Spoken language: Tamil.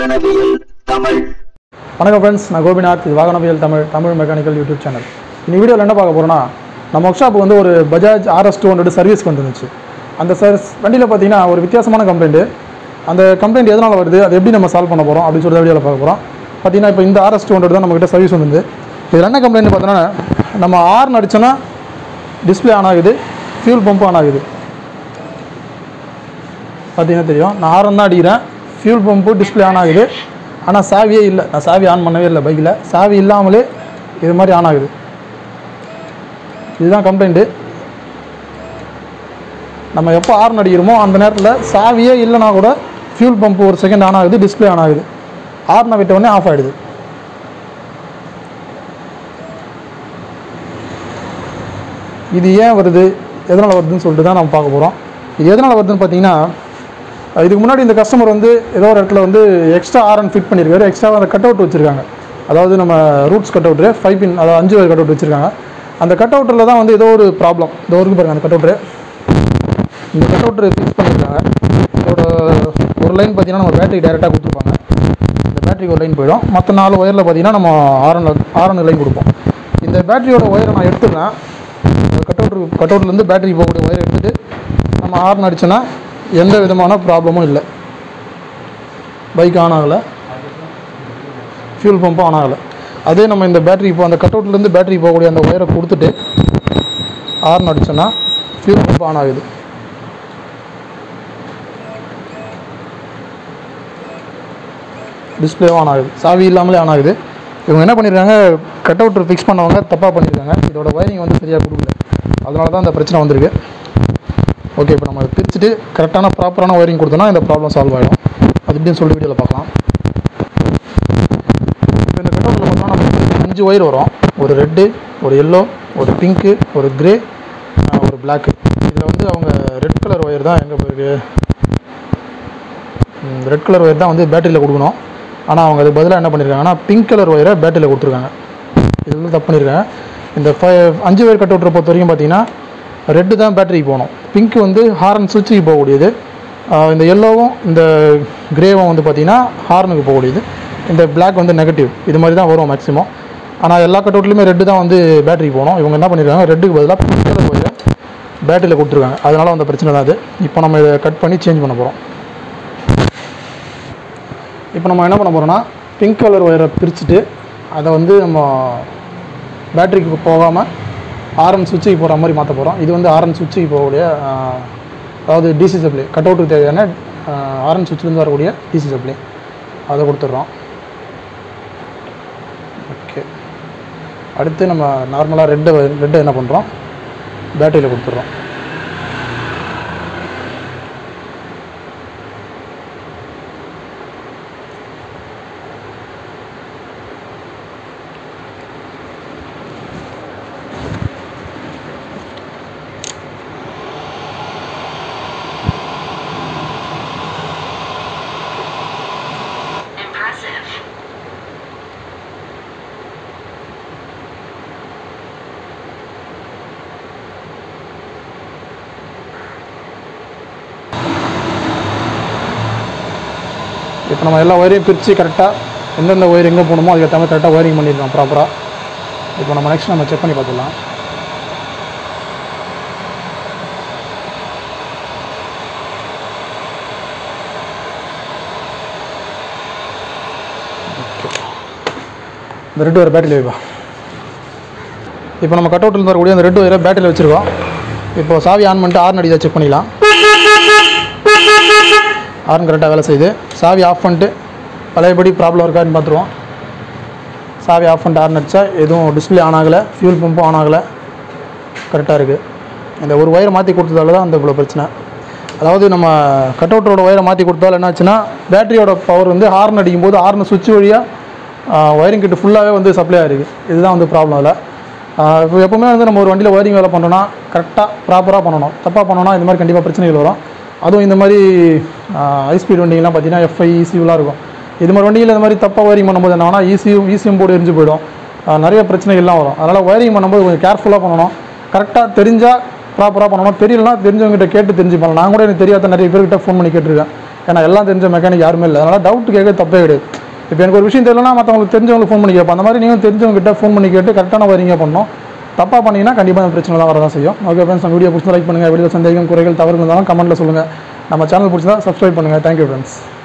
வாகனவியல் தமிழ் வணக்கம் ஃப்ரெண்ட்ஸ் நான் கோபிநாத் இது வாகனவியல் Tamil Tamil mechanical YouTube channel இந்த வீடியோவில் என்ன பார்க்க போகிறோன்னா நம்ம ஒர்க் ஷாப்புக்கு வந்து ஒரு Bajaj RS two hundred service கொண்டு வந்துச்சு அந்த சர்வீஸ் வண்டியில் பார்த்தீங்கன்னா ஒரு வித்தியாசமான கம்ப்ளைண்ட்டு அந்த கம்ப்ளைண்ட் எதனால் வருது அது எப்படி நம்ம சால்வ் பண்ண போகிறோம் அப்படின்னு சொல்லி வீடியோவில் பார்க்க போகிறோம் பார்த்தீங்கன்னா இப்போ இந்த ஆர்எஸ் டூ ஹண்ட்ரட் தான் நம்மகிட்ட சர்வீஸ் வந்து இதில் என்ன கம்ப்ளைண்ட் பார்த்தோன்னா நம்ம ஆர்ன் அடிச்சோன்னா டிஸ்பிளே ஆன் ஆகுது ஃபியூல் பம்ப் ஆன் ஆகுது பார்த்தீங்கன்னா தெரியும் நான் ஆரம் தான் அடிக்கிறேன் ஃபியூல் பம்பு டிஸ்பிளே ஆன் ஆகுது ஆனால் சாவியே இல்லை நான் சாவி ஆன் பண்ணவே இல்லை பைக்கில் சாவி இல்லாமலே இது மாதிரி ஆன் ஆகுது இதுதான் கம்ப்ளைண்ட்டு நம்ம எப்போ ஆர்ன் அடிக்கிறோமோ அந்த நேரத்தில் சாவியே இல்லைனா கூட ஃபியூல் பம்பு ஒரு செகண்ட் ஆன் ஆகுது டிஸ்பிளே ஆன் ஆகுது ஆர்னை விட்ட உடனே ஆஃப் ஆகிடுது இது ஏன் வருது எதனால் வருதுன்னு சொல்லிட்டு தான் நம்ம பார்க்க போகிறோம் இது எதனால் வருதுன்னு பார்த்தீங்கன்னா அஹ் இதுக்கு முன்னாடி இந்த கஸ்டமர் வந்து ஏதோ ஒரு இடத்துல வந்து எக்ஸ்ட்ரா ஆர்என் ஃபிட் பண்ணியிருக்காரு எக்ஸ்ட்ரா அந்த கட் அவுட் வச்சுருக்காங்க அதாவது நம்ம ரூட்ஸ் கட் அவுட்ரு ஃபைவ் பின் அதாவது அஞ்சு வயர் கட் அவுட் வச்சுருக்காங்க அந்த கட் அவுட்டில் தான் வந்து ஏதோ ஒரு ப்ராப்ளம் இதோ இருக்கு பாருங்க அந்த கட் அவுட்ரு இந்த கட் அவுட்ரு ஃபிக்ஸ் பண்ணியிருக்காங்க இதோட ஒரு லைன் பார்த்தீங்கன்னா நம்ம பேட்டரி டைரெக்டாக கொடுத்துருப்பாங்க இந்த பேட்டரிக்கு ஒரு லைன் போயிடும் மற்ற நாலு ஒயரில் பார்த்தீங்கன்னா நம்ம ஆரன் ஆரன் லைன் கொடுப்போம் இந்த பேட்டரியோட ஒயரை நான் எடுத்துடுறேன் இந்த கட் அவுட்ரு கட் அவுட்லேருந்து பேட்டரி போகக்கூடிய ஒயரை எடுத்துகிட்டு நம்ம ஆர்ன் அடிச்சோன்னா எந்த விதமான ப்ராப்ளமும் இல்லை பைக் ஆன் ஆகலை ஃபியூல் பம்பும் ஆன் ஆகலை அதே நம்ம இந்த பேட்டரி இப்போ அந்த கட் அவுட்லேருந்து பேட்டரி போகக்கூடிய அந்த ஒயரை கொடுத்துட்டு ஆர்ன் அடிச்சோன்னா ஃபியூல் பம்ப் ஆன் ஆகுது டிஸ்பிளேவும் ஆன் ஆகுது சாவி இல்லாமலே ஆன் ஆகுது இவங்க என்ன பண்ணியிருக்காங்க கட் அவுட் ஃபிக்ஸ் பண்ணவங்க தப்பாக பண்ணியிருக்காங்க இதோட ஒயரிங் வந்து சரியாக கொடுக்கல அதனால தான் இந்த பிரச்சனை வந்திருக்கு ஓகே இப்போ நம்ம பிரிச்சுட்டு கரெக்டான ப்ராப்பரான ஒயரிங் கொடுத்தோன்னா இந்த ப்ராப்ளம் சால்வ் ஆகிடும் அது எப்படின்னு சொல்லி வீடியோவில் பார்க்கலாம் இப்போ இந்த கட்டவுட்டில் பார்த்தோம்னா நமக்கு அஞ்சு ஒயர் வரும் ஒரு ரெட்டு ஒரு எல்லோ ஒரு பிங்க்கு ஒரு கிரே ஒரு பிளாக்கு இதில் வந்து அவங்க ரெட் கலர் ஒயர் தான் எங்கே போயிருக்கு ரெட் கலர் ஒயர் தான் வந்து பேட்டரியில் கொடுக்கணும் ஆனால் அவங்க அதுக்கு பதிலாக என்ன பண்ணியிருக்காங்கன்னா பிங்க் கலர் ஒயரை பேட்டரியில் கொடுத்துருக்காங்க இது வந்து தப்பு பண்ணியிருக்காங்க இந்த ஃபைவ் அஞ்சு ஒயர் கட் அவுட்டரை பொறுத்த வரைக்கும் பார்த்தீங்கன்னா ரெட்டு தான் பேட்டரிக்கு போகணும் பிங்க் வந்து ஹார்ன் சுவிட்சுக்கு போகக்கூடியது ஆஹ் இந்த எல்லோவும் இந்த கிரேவும் வந்து பார்த்தீங்கன்னா ஹார்னுக்கு போகக்கூடியது இந்த பிளாக் வந்து நெகட்டிவ் இது மாதிரி தான் வரும் மேக்ஸிமம் ஆனால் எல்லா கட் அவுட்லையுமே ரெட்டு தான் வந்து பேட்டரி போகணும் இவங்க என்ன பண்ணியிருக்காங்க ரெட்டுக்கு பதிலாக பிங்க் கலர் ஒயரை பேட்டரியில் கொடுத்துருக்காங்க அதனால் அந்த பிரச்சனை தான் அது இப்போ நம்ம இதை கட் பண்ணி சேஞ்ச் பண்ண போகிறோம் இப்போ நம்ம என்ன பண்ண போகிறோம்னா பிங்க் கலர் ஒயரை பிரிச்சுட்டு அதை வந்து நம்ம பேட்டரிக்கு போகாமல் ஆர்என் சுவிட்சுக்கு போகிற மாதிரி மாற்ற போகிறோம் இது வந்து ஆர்என் சுவிட்சுக்கு போகக்கூடிய ஆஹ், அதாவது டிசி சப்ளை கட் அவுட்டுக்கு தேவையான ஆர்என் சுவிட்ச்லேருந்து வரக்கூடிய டிசி சப்ளை அதை கொடுத்துட்றோம் ஓகே அடுத்து நம்ம நார்மலாக ரெட்டு ரெட்டை என்ன பண்ணுறோம் பேட்டரியில் கொடுத்துட்றோம் Impressive. இப்போ நம்ம எல்லா ஒயரையும் பிரித்து கரெக்டாக எந்தெந்த ஒயர் எங்கே போகணுமோ அதுக்கு மாதிரி கரெக்டாக ஒயரிங் பண்ணியிருக்கோம் ப்ராப்பராக இப்போ நம்ம நெக்ஸ்ட் நம்ம செக் பண்ணி பார்த்துடலாம் இந்த ரெட்டு ஒயர் பேட்டரியில் வைப்பா இப்போ நம்ம கட் அவுட்டில் வரக்கூடிய அந்த ரெட்டு ஒயரை பேட்டரியில் வச்சுருக்கோம் இப்போ சாவி ஆன் பண்ணிட்டு ஆர்ன் அடிதா செக் பண்ணிக்கலாம் ஆர்ன் கரெக்டாக வேலை செய்யுது சாவி ஆஃப் பண்ணிட்டு பழையபடி ப்ராப்ளம் இருக்கான்னு பார்த்துருவோம் சாவி ஆஃப் பண்ணிட்டு ஆர்ன் அடித்தா எதுவும் டிஸ்பிளே ஆன் ஆகலை ஃபியூல் பம்பும் ஆன் ஆகலை கரெக்டாக இருக்குது இந்த ஒரு ஒயரை மாற்றி கொடுத்ததால தான் அந்த இவ்வளோ பிரச்சனை அதாவது நம்ம கட் அவுட்டரோட ஒயரை மாற்றி கொடுத்தாலும் என்னாச்சுன்னா பேட்டரியோட பவர் வந்து ஹார்ன் அடிக்கும்போது ஹார்ன் சுவிட்ச் வழியாக ஒயரிங் கிட்ட ஃபுல்லாகவே வந்து சப்ளை ஆகிருக்கு இதுதான் வந்து ப்ராப்ளம் அதில் இப்போ எப்போவுமே வந்து நம்ம ஒரு வண்டியில் ஒயரிங் வேலை பண்ணுறோன்னா கரெக்டாக ப்ராப்பராக பண்ணணும் தப்பாக பண்ணோன்னா இந்த மாதிரி கண்டிப்பாக பிரச்சனைகள் வரும் அதுவும் இந்த மாதிரி ஹை ஸ்பீட் வண்டிங்கெலாம் பார்த்தீங்கன்னா எஃப்ஐ இசியூலாம் இருக்கும் இது மாதிரி வண்டியில் இந்த மாதிரி தப்பாக ஒயரிங் பண்ணும்போது என்ன ஆகும்னா இசியும் இசிஎம் போர்டு எரிஞ்சு போயிடும் ஆஹ் நிறைய பிரச்சனைகள்லாம் வரும் அதனால் ஒயரிங் பண்ணும்போது கொஞ்சம் கேர்ஃபுல்லாக பண்ணணும் கரெக்டாக தெரிஞ்சால் ப்ராப்பராக பண்ணணும் தெரியலனா தெரிஞ்சவங்ககிட்ட கேட்டு தெரிஞ்சு பண்ணலாம் நான் கூட எனக்கு தெரியாத நிறைய பேர்கிட்ட ஃபோன் பண்ணி கேட்டிருக்கேன் ஏன்னா எல்லாம் தெரிஞ்ச மெக்கானிக் யாருமே இல்லை அதனால் டவுட் கேட்க தப்பே கிடையாது இப்போ எனக்கு ஒரு விஷயம் தெரியலனா மற்றவங்களுக்கு தெரிஞ்சவங்களுக்கு ஃபோன் பண்ணி கேட்போம் அந்த மாதிரி நீங்கள் தெரிஞ்சவங்ககிட்ட ஃபோன் பண்ணி கேட்டு கரெக்டான வரிங்க பண்ணணும் தப்பாக பண்ணீங்கன்னா கண்டிப்பாக அந்த பிரச்சனை தான் வரதான் செய்யும் ஓகே ஃப்ரெண்ட்ஸ் நம்ம வீடியோ பிடிச்சி லைக் பண்ணுங்கள் வீடியோ சந்தேகம் குறைகள் தவறுகள் இருந்தாலும் கமெண்ட்டில் சொல்லுங்கள் நம்ம சேனல் பிடிச்சதா சப்ஸ்கிரைப் பண்ணுங்கள் தேங்க்யூ ஃப்ரெண்ட்ஸ்